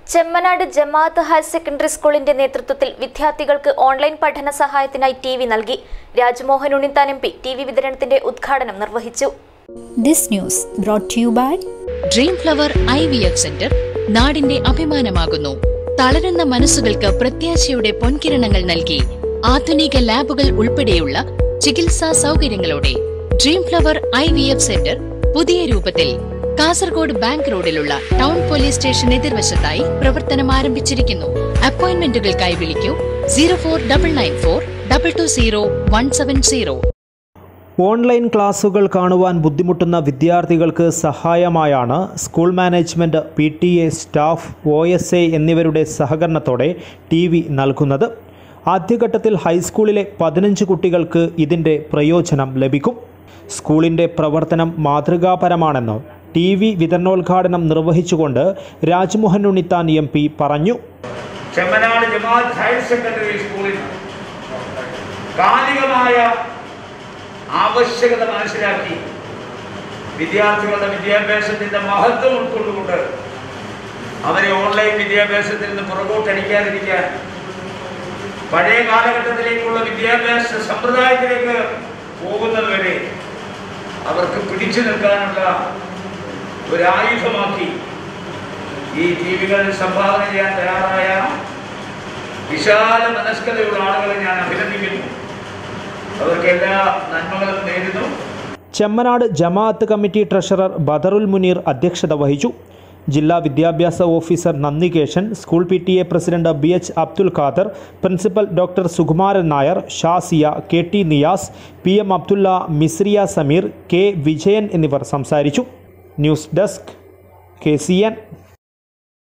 ചെമ്മനാട് ജമാഅത്ത് higher secondary സ്കൂളിന്റെ നേതൃത്വത്തിൽ വിദ്യാർത്ഥികൾക്ക് ഓൺലൈൻ പഠന സഹായത്തിനായി ടി വി നൽകി Rajmohan Unnithan M P T V വിതരണത്തിന്റെ ഉദ്ഘാടനം നിർവഹിച്ചു This news brought to you by Dream flower I V F centre നാടിന്റെ അഭിമാനമാകുന്നു തളരുന്ന മനസ്സുകൾക്ക് പ്രത്യാശയുടെ പൊൻകിരണങ്ങൾ നൽകി ആധുനിക ലാബുകൾ ഉൾപ്പെടെയുള്ള ചികിത്സാ സൗകര്യങ്ങളോടെ dream flower I V F centre പുതിയ രൂപത്തിൽ കാസർഗോഡ് ബാങ്ക് റോഡിലുള്ള ടൗൺ പോലീസ് സ്റ്റേഷൻ എതിർവശത്തായി പ്രവർത്തനം ആരംഭിച്ചിരിക്കുന്നു അപ്പോയിന്റ്മെന്റുകൾക്കായി വിളിക്കൂ zero four double nine four double two zero one seven zero online ക്ലാസുകൾ കാണുവാൻ ബുദ്ധിമുട്ടുന്ന വിദ്യാർത്ഥികൾക്ക് സഹായമായാണ് school management P T A staff O S A എന്നിവരുടെ സഹകരണത്തോടെ ടി വി നൽകുന്നത് ആദ്യഘട്ടത്തിൽ ഹൈസ്കൂളിലെ പതിനഞ്ച് കുട്ടികൾക്ക് ഇതിൻ്റെ പ്രയോജനം ലഭിക്കും സ്കൂളിൻ്റെ പ്രവർത്തനം മാതൃകാപരമാണെന്ന് ടി വി വിതരണോദ്ഘാടനം നിർവഹിച്ചുകൊണ്ട് രാജ്മോഹൻ ഉണ്ണിത്താൻ എം പി പറഞ്ഞു ചെമ്മനാട് ജമാഅത്ത് ഹയർ സെക്കൻഡറി സ്കൂളിൽ കാലികമായ ആവശ്യകത മനസ്സിലാക്കി വിദ്യാർത്ഥികളുടെ വിദ്യാഭ്യാസത്തിന്റെ മഹത്വം ഉൾക്കൊണ്ടുകൊണ്ട് അവരെ ഓൺലൈൻ വിദ്യാഭ്യാസത്തിൽ നിന്ന് പുറകോട്ടടിക്കാതിരിക്കാൻ പഴയ കാലഘട്ടത്തിലേക്കുള്ള വിദ്യാഭ്യാസ സമ്പ്രദായത്തിലേക്ക് പോകുന്നത് വരെ അവർക്ക് പിടിച്ചു നിൽക്കാനുള്ള ഒരായുധമാക്കി ഈ ജീവികൾ സംഭാവന ചെയ്യാൻ തയ്യാറായ വിശാല മനസ്കതയുള്ള ആളുകളെ ഞാൻ അഭിനന്ദിക്കുന്നു അവർക്ക് എല്ലാ നന്മകളും നേരുന്നു ചെമ്മനാട് ജമാഅത്ത് കമ്മിറ്റി ട്രഷറർ ബദറുൽ മുനീർ അധ്യക്ഷത വഹിച്ചു ജില്ലാ വിദ്യാഭ്യാസ officer Nandikeshan school P T A president B H Abdul Khader principal doctor Sukumaran Nair Shazia K T Niyas P M Abdulla Misriya Sameer K Vijayan എന്നിവർ സംസാരിച്ചു news desk K C N